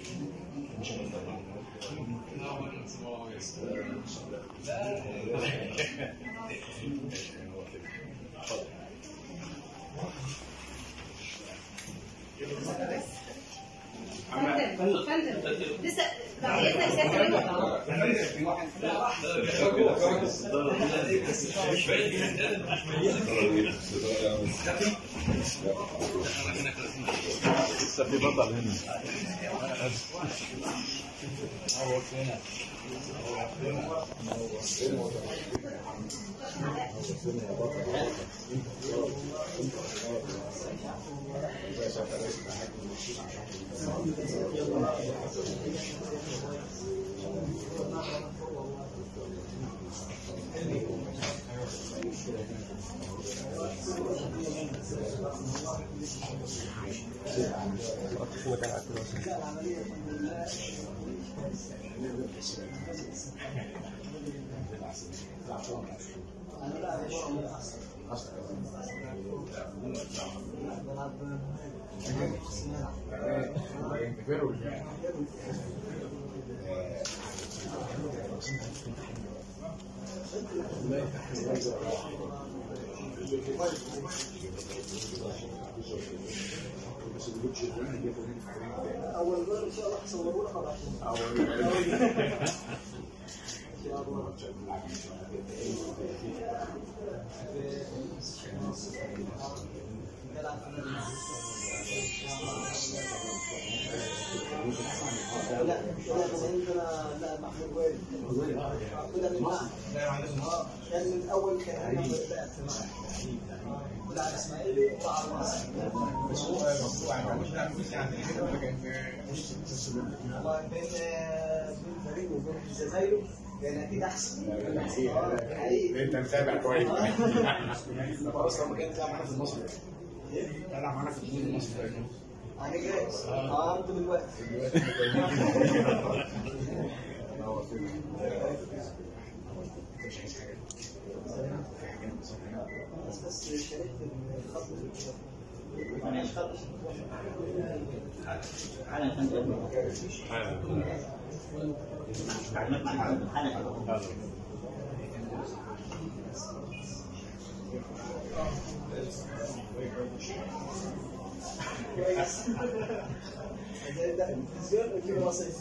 فندم فندم لسه بعيدنا سياسه الربا لسه في بطل هنا كان من اول كان انا بدات ولا على اسماعيل وعلى مصر والله بين بين فريق وبين الجزائر كان اكيد احسن حقيقي انت متابع كويس خلاص لما كان تلعب معانا في المصري تلعب معانا في الدوري المصري انا جاهز اه انت دلوقتي بس بس شاركت الخط انا اشتغلت التلفزيون كده بسيط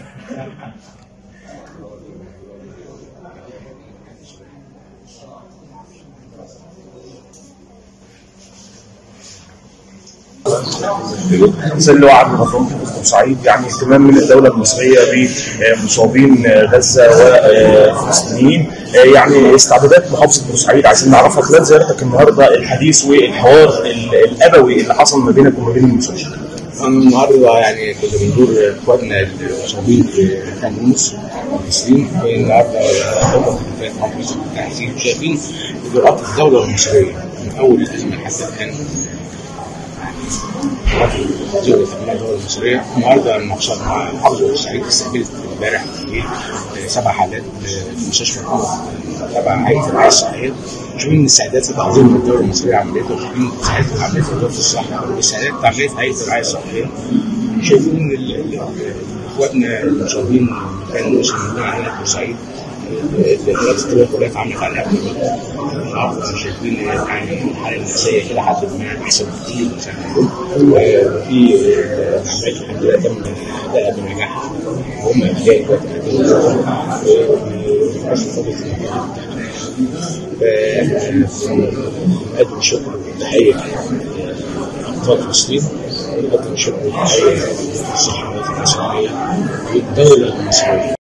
ظل وعد غفور محافظة بورسعيد يعني اهتمام من الدولة المصرية بمصابين غزة وفلسطينيين يعني استعدادات محافظة بورسعيد عايزين نعرفها خلال زيارتك النهارده الحديث والحوار ال- الأبوي اللي حصل ما بينك وما بين المسؤولين. النهارده يعني كنا بنزور اخواتنا المصابين في خان يونس المصريين النهارده خطط في محافظه التحسين شايفين اجراءات الدوله المصريه من اول الازمه حتى الان زي الدوله المصريه النهارده المحافظه محافظه بورسعيد استقبلت امبارح بالليل سبع حالات في مستشفى القمر تبع هيئه الرعايه الصحيه شايفين الاستعدادات العظيمه اللي الدوله المصريه عملتها وشايفين الاستعدادات اللي عملتها وزاره الصحه والاستعدادات اللي عملتها هيئه الرعايه الصحيه شايفين ان ال- ال- اخواتنا المصابين كان مسلم هنا في بورسعيد القنوات الطبيه كلها اتعاملت على قبل النهارده شايفين يعني الحاله النفسيه كده حد ما احسن بكتير من سنه وفي عمليات الحمد لله تم ادائها بنجاح وهم ابناء دلوقتي نقدم شكر وتحيه لأطفال فلسطين ونقدم شكر وتحيه للصحة المصرية والدولة المصرية